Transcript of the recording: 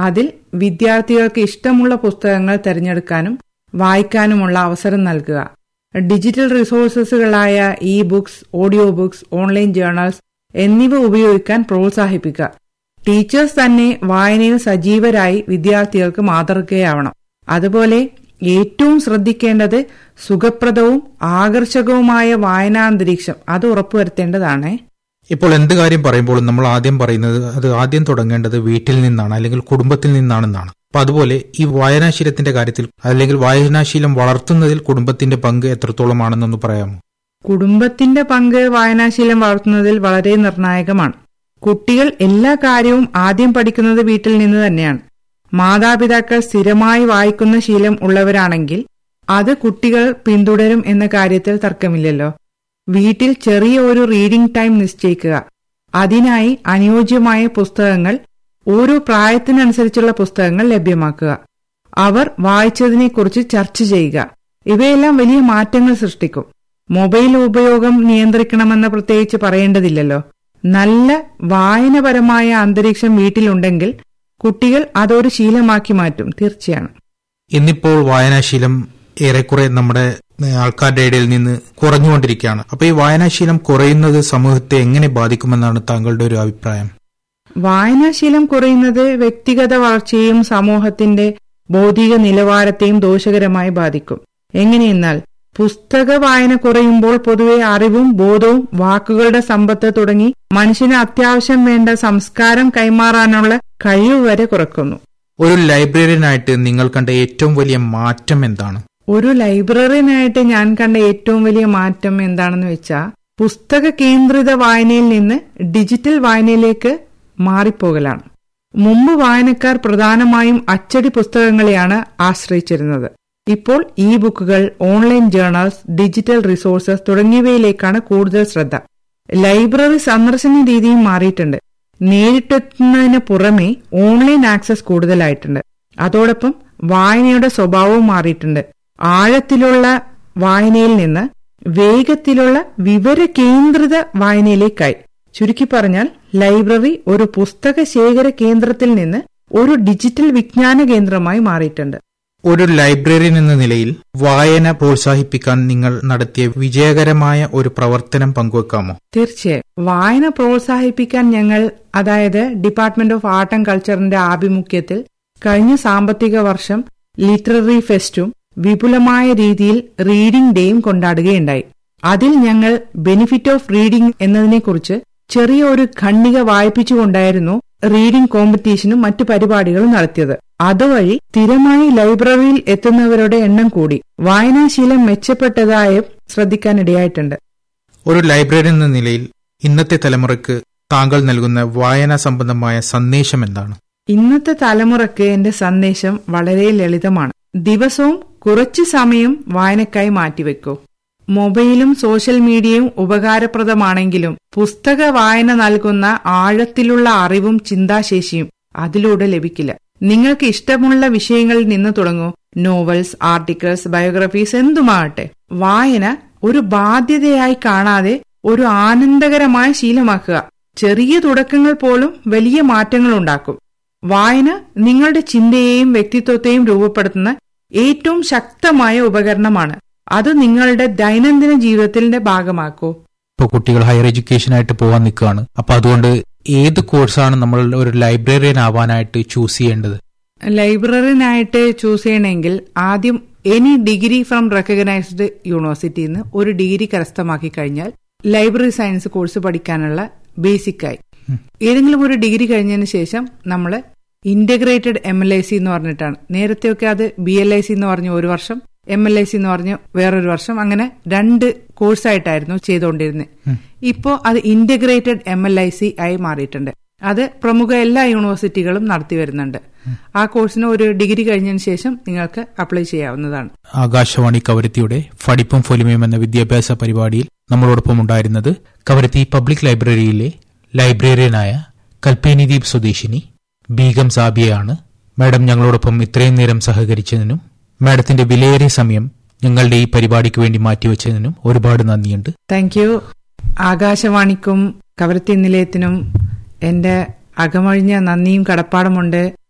അതിൽ വിദ്യാർത്ഥികൾക്ക് ഇഷ്ടമുള്ള പുസ്തകങ്ങൾ തിരഞ്ഞെടുക്കാനും വായിക്കാനുമുള്ള അവസരം നൽകുക ഡിജിറ്റൽ റിസോഴ്സസുകളായ e books audio books online journals എന്നിവ ഉപയോഗിക്കാൻ പ്രോത്സാഹിപ്പിക്കുക ടീച്ചേഴ്സ് തന്നെ വായനയിൽ സജീവരായി വിദ്യാർത്ഥികൾക്ക് മാതൃകയാവണം അതുപോലെ ഏറ്റവും ശ്രദ്ധിക്കേണ്ടത് സുഖപ്രദവും ആകർഷകവുമായ വായനാന്തരീക്ഷം അത് ഉറപ്പുവരുത്തേണ്ടതാണ് ഇപ്പോൾ എന്ത് കാര്യം പറയുമ്പോഴും നമ്മൾ ആദ്യം പറയുന്നത് അത് ആദ്യം തുടങ്ങേണ്ടത് വീട്ടിൽ നിന്നാണ് അല്ലെങ്കിൽ കുടുംബത്തിൽ നിന്നാണെന്നാണ് അപ്പൊ അതുപോലെ ഈ വായനാശീലത്തിന്റെ കാര്യത്തിൽ അല്ലെങ്കിൽ വായനാശീലം വളർത്തുന്നതിൽ കുടുംബത്തിന്റെ പങ്ക് എത്രത്തോളമാണെന്നൊന്ന് പറയാമോ കുടുംബത്തിന്റെ പങ്ക് വായനാശീലം വളർത്തുന്നതിൽ വളരെ നിർണായകമാണ് കുട്ടികൾ എല്ലാ കാര്യവും ആദ്യം പഠിക്കുന്നത് വീട്ടിൽ നിന്ന് തന്നെയാണ് മാതാപിതാക്കൾ സ്ഥിരമായി വായിക്കുന്ന ശീലം ഉള്ളവരാണെങ്കിൽ അത് കുട്ടികൾ പിന്തുടരും എന്ന കാര്യത്തിൽ തർക്കമില്ലല്ലോ വീട്ടിൽ ചെറിയ ഒരു റീഡിംഗ് ടൈം നിശ്ചയിക്കുക അതിനായി അനുയോജ്യമായ പുസ്തകങ്ങൾ ഓരോ പ്രായത്തിനനുസരിച്ചുള്ള പുസ്തകങ്ങൾ ലഭ്യമാക്കുക അവർ വായിച്ചതിനെക്കുറിച്ച് ചർച്ച ചെയ്യുക ഇവയെല്ലാം വലിയ മാറ്റങ്ങൾ സൃഷ്ടിക്കും മൊബൈൽ ഉപയോഗം നിയന്ത്രിക്കണമെന്ന് പ്രത്യേകിച്ച് പറയേണ്ടതില്ലല്ലോ നല്ല വായനപരമായ അന്തരീക്ഷം വീട്ടിലുണ്ടെങ്കിൽ കുട്ടികൾ അതൊരു ശീലമാക്കി മാറ്റും തീർച്ചയാണ് ഇന്നിപ്പോൾ വായനാശീലം ഏറെക്കുറെ നമ്മുടെ ഏഹ്, ആൾക്കാരുടെ ഇടയിൽ നിന്ന് കുറഞ്ഞുകൊണ്ടിരിക്കുകയാണ് അപ്പൊ ഈ വായനാശീലം കുറയുന്നത് സമൂഹത്തെ എങ്ങനെ ബാധിക്കുമെന്നാണ് താങ്കളുടെ ഒരു അഭിപ്രായം വായനാശീലം കുറയുന്നത് വ്യക്തിഗത വളർച്ചയെയും സമൂഹത്തിന്റെ ബൗദ്ധിക നിലവാരത്തെയും ദോഷകരമായി ബാധിക്കും എങ്ങനെയെന്നാൽ പുസ്തക വായന കുറയുമ്പോൾ പൊതുവെ അറിവും ബോധവും വാക്കുകളുടെ സമ്പത്ത് തുടങ്ങി മനുഷ്യന് അത്യാവശ്യം വേണ്ട സംസ്കാരം കൈമാറാനുള്ള കഴിവ് വരെ കുറക്കുന്നു ഒരു ലൈബ്രറിയനായിട്ട് നിങ്ങൾ കണ്ട ഏറ്റവും വലിയ മാറ്റം എന്താണ് ഒരു ലൈബ്രറിയനായിട്ട് ഞാൻ കണ്ട ഏറ്റവും വലിയ മാറ്റം എന്താണെന്ന് വെച്ചാൽ പുസ്തക കേന്ദ്രിത വായനയിൽ നിന്ന് ഡിജിറ്റൽ വായനയിലേക്ക് മാറിപ്പോകലാണ് മുമ്പ് വായനക്കാർ പ്രധാനമായും അച്ചടി പുസ്തകങ്ങളെയാണ് ആശ്രയിച്ചിരുന്നത് ഇപ്പോൾ ഇ ബുക്കുകൾ ഓൺലൈൻ ജേർണൽസ് ഡിജിറ്റൽ റിസോഴ്സസ് തുടങ്ങിയവയിലേക്കാണ് കൂടുതൽ ശ്രദ്ധ ലൈബ്രറി സന്ദർശന രീതിയും മാറിയിട്ടുണ്ട് നേരിട്ടെത്തുന്നതിന് പുറമെ ഓൺലൈൻ ആക്സസ് കൂടുതലായിട്ടുണ്ട് അതോടൊപ്പം വായനയുടെ സ്വഭാവവും മാറിയിട്ടുണ്ട് ആഴത്തിലുള്ള വായനയിൽ നിന്ന് വേഗത്തിലുള്ള വിവര കേന്ദ്രിത വായനയിലേക്കായി ചുരുക്കി പറഞ്ഞാൽ ലൈബ്രറി ഒരു പുസ്തക ശേഖര കേന്ദ്രത്തിൽ നിന്ന് ഒരു ഡിജിറ്റൽ വിജ്ഞാന കേന്ദ്രമായി മാറിയിട്ടുണ്ട് ഒരു ലൈബ്രറിയൻ എന്ന നിലയിൽ വായന പ്രോത്സാഹിപ്പിക്കാൻ നിങ്ങൾ നടത്തിയ വിജയകരമായ ഒരു പ്രവർത്തനം പങ്കുവെക്കാമോ തീർച്ചയായും വായന പ്രോത്സാഹിപ്പിക്കാൻ ഞങ്ങൾ അതായത് ഡിപ്പാർട്ട്മെന്റ് ഓഫ് ആർട്ട് ആൻഡ് കൾച്ചറിന്റെ ആഭിമുഖ്യത്തിൽ കഴിഞ്ഞ സാമ്പത്തിക വർഷം ലിറ്റററി ഫെസ്റ്റും വിപുലമായ രീതിയിൽ റീഡിംഗ് ഡേയും കൊണ്ടാടുകയുണ്ടായി അതിൽ ഞങ്ങൾ ബെനിഫിറ്റ് ഓഫ് റീഡിംഗ് എന്നതിനെക്കുറിച്ച് ചെറിയ ഒരു ഖണ്ഡിക വായിപ്പിച്ചുകൊണ്ടായിരുന്നു റീഡിംഗ് കോമ്പറ്റീഷനും മറ്റു പരിപാടികളും നടത്തിയത് അതുവഴി സ്ഥിരമായി ലൈബ്രറിയിൽ എത്തുന്നവരുടെ എണ്ണം കൂടി വായനാശീലം മെച്ചപ്പെട്ടതായും ശ്രദ്ധിക്കാനിടയായിട്ടുണ്ട് ഒരു ലൈബ്രറിയൻ എന്ന നിലയിൽ ഇന്നത്തെ തലമുറയ്ക്ക് താങ്കൾ നൽകുന്ന വായനാ സംബന്ധമായ സന്ദേശം എന്താണ് ഇന്നത്തെ തലമുറയ്ക്ക് എന്റെ സന്ദേശം വളരെ ലളിതമാണ് ദിവസവും കുറച്ചു സമയം വായനക്കായി മാറ്റിവെക്കൂ മൊബൈലും സോഷ്യൽ മീഡിയയും ഉപകാരപ്രദമാണെങ്കിലും പുസ്തക വായന നൽകുന്ന ആഴത്തിലുള്ള അറിവും ചിന്താശേഷിയും അതിലൂടെ ലഭിക്കില്ല നിങ്ങൾക്ക് ഇഷ്ടമുള്ള വിഷയങ്ങളിൽ നിന്ന് തുടങ്ങൂ നോവൽസ് ആർട്ടിക്കിൾസ് ബയോഗ്രഫീസ് എന്തുമാകട്ടെ വായന ഒരു ബാധ്യതയായി കാണാതെ ഒരു ആനന്ദകരമായ ശീലമാക്കുക ചെറിയ തുടക്കങ്ങൾ പോലും വലിയ മാറ്റങ്ങൾ ഉണ്ടാക്കും വായന നിങ്ങളുടെ ചിന്തയെയും വ്യക്തിത്വത്തെയും രൂപപ്പെടുത്തുന്ന ഏറ്റവും ശക്തമായ ഉപകരണമാണ് അത് നിങ്ങളുടെ ദൈനംദിന ജീവിതത്തിന്റെ ഭാഗമാക്കൂ ഇപ്പോൾ കുട്ടികൾ ഹയർ എഡ്യൂക്കേഷനായിട്ട് പോകാൻ നിൽക്കുകയാണ് അപ്പൊ അതുകൊണ്ട് ഏത് കോഴ്സാണ് നമ്മൾ ഒരു ലൈബ്രറിയൻ ആവാനായിട്ട് ചൂസ് ചെയ്യേണ്ടത് ലൈബ്രറിനായിട്ട് ചൂസ് ചെയ്യണമെങ്കിൽ ആദ്യം എനി ഡിഗ്രി ഫ്രം റെക്കഗ്നൈസ്ഡ് യൂണിവേഴ്സിറ്റിയിൽ നിന്ന് ഒരു ഡിഗ്രി കരസ്ഥമാക്കി കഴിഞ്ഞാൽ ലൈബ്രറി സയൻസ് കോഴ്സ് പഠിക്കാനുള്ള ബേസിക്കായി ഏതെങ്കിലും ഒരു ഡിഗ്രി കഴിഞ്ഞതിന് ശേഷം നമ്മൾ integrated M L I C എന്ന് പറഞ്ഞിട്ടാണ് നേരത്തെയൊക്കെ അത് ബി എൽ ഐ സി എന്ന് പറഞ്ഞ ഒരു വർഷം എം എൽ ഐ സി എന്ന് പറഞ്ഞ് വേറൊരു വർഷം അങ്ങനെ രണ്ട് കോഴ്സായിട്ടായിരുന്നു ചെയ്തുകൊണ്ടിരുന്നത് ഇപ്പോ അത് integrated M L I C ആയി മാറിയിട്ടുണ്ട് അത് പ്രമുഖ എല്ലാ യൂണിവേഴ്സിറ്റികളും നടത്തി വരുന്നുണ്ട് ആ കോഴ്സിന് ഒരു ഡിഗ്രി കഴിഞ്ഞതിന് ശേഷം നിങ്ങൾക്ക് അപ്ലൈ ചെയ്യാവുന്നതാണ് ആകാശവാണി കവരത്തിയുടെ ഫടിപ്പും ഫൊലിമയും എന്ന വിദ്യാഭ്യാസ പരിപാടിയിൽ നമ്മളോടൊപ്പം ഉണ്ടായിരുന്നത് കവരത്തി പബ്ലിക് ലൈബ്രറിയിലെ ലൈബ്രറിയനായ കൽപ്പേനിദീപ് സ്വദേശിനി ബീഗം സാബിയാണ് മാഡം ഞങ്ങളോടൊപ്പം ഇത്രയും നേരം സഹകരിച്ചതിനും മാഡത്തിന്റെ വിലയേറിയ സമയം ഞങ്ങളുടെ ഈ പരിപാടിക്ക് വേണ്ടി മാറ്റിവെച്ചതിനും ഒരുപാട് നന്ദിയുണ്ട് താങ്ക് യു ആകാശവാണിക്കും കവരത്തി നിലയത്തിനും എന്റെ അകമഴിഞ്ഞ നന്ദിയും കടപ്പാടുമുണ്ട്